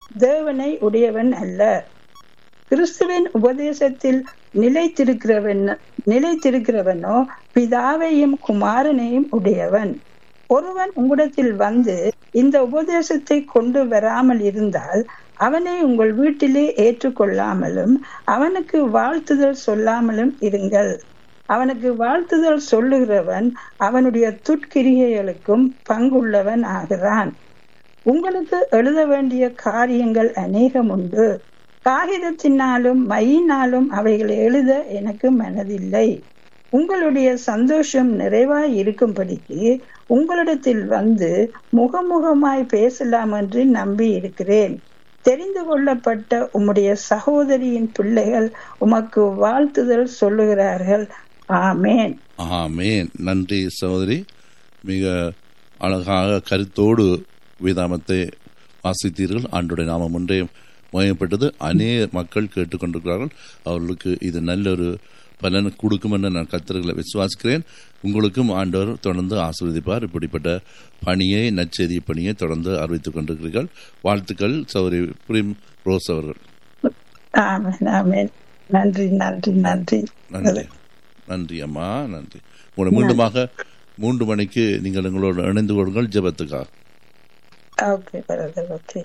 தேவனை உடையவன் அல்ல கிறிஸ்துவின் உபதேசத்தில் நிலைத்திருக்கிறவன் நிலைத்திருக்கிறவனோ பிதாவையும் குமாரனையும் உடையவன் ஒருவன் உங்களிடத்தில் வந்து இந்த உபதேசத்தை கொண்டு வராமல் இருந்தால் அவனை உங்கள் வீட்டிலே ஏற்றுக்கொள்ளாமலும் அவனுக்கு வாழ்த்துதல் சொல்லாமலும் இருங்கள் அவனுக்கு வாழ்த்துதல் சொல்லுகிறவன் அவனுடைய துட்கிரியைகளுக்கும் பங்குள்ளவன் ஆகிறான் உங்களுக்கு எழுத வேண்டிய காரியங்கள் அநேகம் உண்டு காகிதத்தினாலும் மையினாலும் அவைகளை எழுத எனக்கு மனதில்லை உங்களுடைய சந்தோஷம் நிறைவாய் இருக்கும்படிக்கு உங்களிடத்தில் வந்து முகமுகமாய் பேசலாம் என்று நம்பி இருக்கிறேன் தெரிந்து கொள்ளப்பட்ட உம்முடைய சகோதரியின் பிள்ளைகள் உமக்கு வாழ்த்துதல் சொல்லுகிறார்கள் ஆமேன் ஆமேன் நன்றி சகோதரி மிக அழகாக கருத்தோடு வேதாமத்தை வாசித்தீர்கள் ஆண்டுடைய நாமம் ஒன்றே மயப்பட்டது அநேக மக்கள் கேட்டுக்கொண்டிருக்கிறார்கள் அவர்களுக்கு இது நல்ல ஒரு பலன் கொடுக்கும் என்று நான் கத்தர்களை விசுவாசிக்கிறேன் உங்களுக்கும் ஆண்டவர் தொடர்ந்து ஆசீர்வதிப்பார் இப்படிப்பட்ட பணியை நற்செய்தி பணியை தொடர்ந்து அறிவித்துக் கொண்டிருக்கிறீர்கள் வாழ்த்துக்கள் சௌரி பிரிம் ரோஸ் அவர்கள் ஆமேன் ஆமேன் நன்றி நன்றி நன்றி நன்றி நன்றி அம்மா நன்றி உங்களை மீண்டுமாக மூன்று மணிக்கு நீங்கள் எங்களோடு இணைந்து கொள்ளுங்கள் ஜெபத்துக்காக ஓகே பிரதர் ஓகே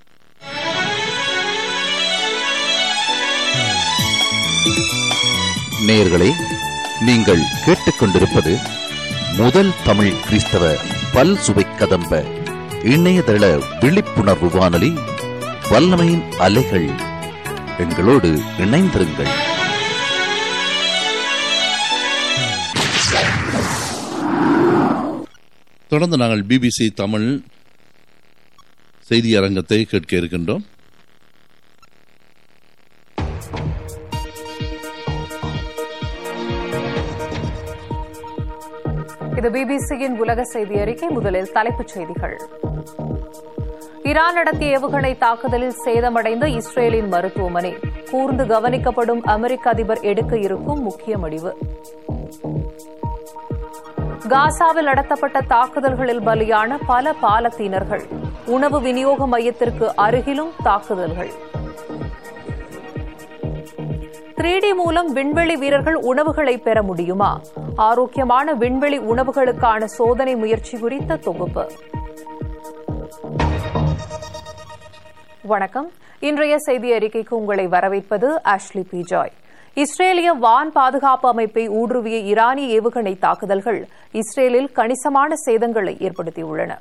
நேயர்களே நீங்கள் கேட்டுக்கொண்டிருப்பது முதல் தமிழ் கிறிஸ்தவ பல் சுவை கதம்ப இணையதள விழிப்புணர்வு வானொலி வல்லமையின் அலைகள் எங்களோடு இணைந்திருங்கள் தொடர்ந்து நாங்கள் பிபிசி தமிழ் செய்தி அரங்கத்தை கேட்க இருக்கின்றோம் இது பிபிசியின் உலக செய்தி அறிக்கை முதலில் தலைப்புச் செய்திகள் ஈரான் நடத்திய ஏவுகணை தாக்குதலில் சேதமடைந்த இஸ்ரேலின் மருத்துவமனை கூர்ந்து கவனிக்கப்படும் அமெரிக்க அதிபர் எடுக்க இருக்கும் முக்கிய முடிவு காசாவில் நடத்தப்பட்ட தாக்குதல்களில் பலியான பல பாலத்தீனர்கள் உணவு விநியோக மையத்திற்கு அருகிலும் தாக்குதல்கள் த்ரீ டி மூலம் விண்வெளி வீரர்கள் உணவுகளை பெற முடியுமா ஆரோக்கியமான விண்வெளி உணவுகளுக்கான சோதனை முயற்சி குறித்த தொகுப்பு வணக்கம் இன்றைய செய்தி அறிக்கைக்கு உங்களை வரவேற்பது ஆஷ்லி பி ஜாய் இஸ்ரேலிய வான் பாதுகாப்பு அமைப்பை ஊடுருவிய ஈரானிய ஏவுகணை தாக்குதல்கள் இஸ்ரேலில் கணிசமான சேதங்களை ஏற்படுத்தியுள்ளன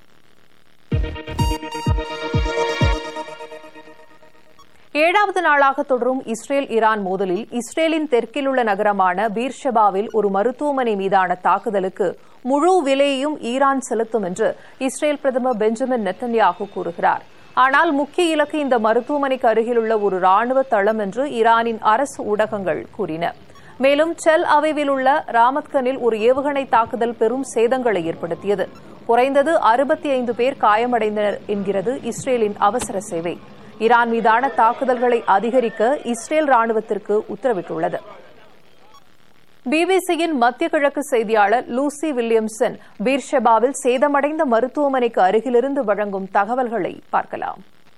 ஏழாவது நாளாக தொடரும் இஸ்ரேல் ஈரான் மோதலில் இஸ்ரேலின் தெற்கில் உள்ள நகரமான பீர்ஷெபாவில் ஒரு மருத்துவமனை மீதான தாக்குதலுக்கு முழு விலையையும் ஈரான் செலுத்தும் என்று இஸ்ரேல் பிரதமர் பெஞ்சமின் நெத்தன்யாகு கூறுகிறார் ஆனால் முக்கிய இலக்கு இந்த மருத்துவமனைக்கு அருகிலுள்ள ஒரு ராணுவ தளம் என்று ஈரானின் அரசு ஊடகங்கள் கூறின மேலும் செல் அவைவில் உள்ள ராமத்கனில் ஒரு ஏவுகணை தாக்குதல் பெரும் சேதங்களை ஏற்படுத்தியது குறைந்தது அறுபத்தி ஐந்து பேர் காயமடைந்தனர் என்கிறது இஸ்ரேலின் அவசர சேவை ஈரான் மீதான தாக்குதல்களை அதிகரிக்க இஸ்ரேல் ராணுவத்திற்கு உத்தரவிட்டுள்ளது பிபிசியின் மத்திய கிழக்கு செய்தியாளர் லூசி வில்லியம்சன் பீர்ஷெபாவில் சேதமடைந்த மருத்துவமனைக்கு அருகிலிருந்து வழங்கும் தகவல்களை பார்க்கலாம்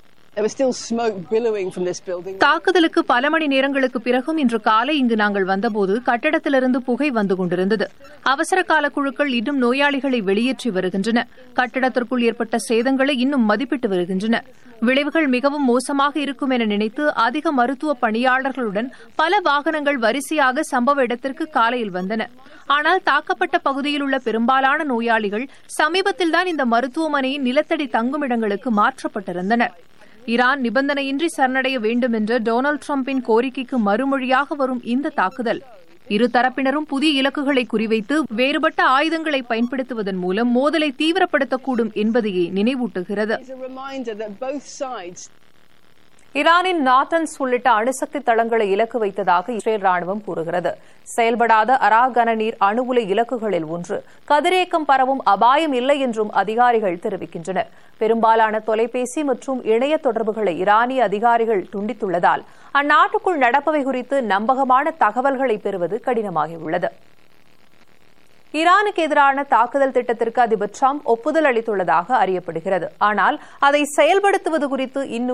தாக்குதலுக்கு பல மணி நேரங்களுக்கு பிறகும் இன்று காலை இங்கு நாங்கள் வந்தபோது கட்டடத்திலிருந்து புகை வந்து கொண்டிருந்தது அவசர கால குழுக்கள் இன்னும் நோயாளிகளை வெளியேற்றி வருகின்றன கட்டடத்திற்குள் ஏற்பட்ட சேதங்களை இன்னும் மதிப்பிட்டு வருகின்றன விளைவுகள் மிகவும் மோசமாக இருக்கும் என நினைத்து அதிக மருத்துவ பணியாளர்களுடன் பல வாகனங்கள் வரிசையாக சம்பவ இடத்திற்கு காலையில் வந்தன ஆனால் தாக்கப்பட்ட பகுதியில் உள்ள பெரும்பாலான நோயாளிகள் சமீபத்தில்தான் இந்த மருத்துவமனையின் நிலத்தடி தங்குமிடங்களுக்கு மாற்றப்பட்டிருந்தனர் ஈரான் நிபந்தனையின்றி சரணடைய வேண்டும் என்ற டொனால்டு டிரம்பின் கோரிக்கைக்கு மறுமொழியாக வரும் இந்த தாக்குதல் இரு தரப்பினரும் புதிய இலக்குகளை குறிவைத்து வேறுபட்ட ஆயுதங்களை பயன்படுத்துவதன் மூலம் மோதலை தீவிரப்படுத்தக்கூடும் என்பதையே நினைவூட்டுகிறது ஈரானின் நாத்தன்ஸ் உள்ளிட்ட அணுசக்தி தளங்களை இலக்கு வைத்ததாக இஸ்ரேல் ராணுவம் கூறுகிறது செயல்படாத அராகன நீர் அணு உலை இலக்குகளில் ஒன்று கதிரியக்கம் பரவும் அபாயம் இல்லை என்றும் அதிகாரிகள் தெரிவிக்கின்றனர் பெரும்பாலான தொலைபேசி மற்றும் இணைய தொடர்புகளை ஈரானிய அதிகாரிகள் துண்டித்துள்ளதால் அந்நாட்டுக்குள் நடப்பவை குறித்து நம்பகமான தகவல்களை பெறுவது கடினமாகியுள்ளது ஈரானுக்கு எதிரான தாக்குதல் திட்டத்திற்கு அதிபர் டிரம்ப் ஒப்புதல் அளித்துள்ளதாக அறியப்படுகிறது ஆனால் அதை செயல்படுத்துவது குறித்து இன்னும்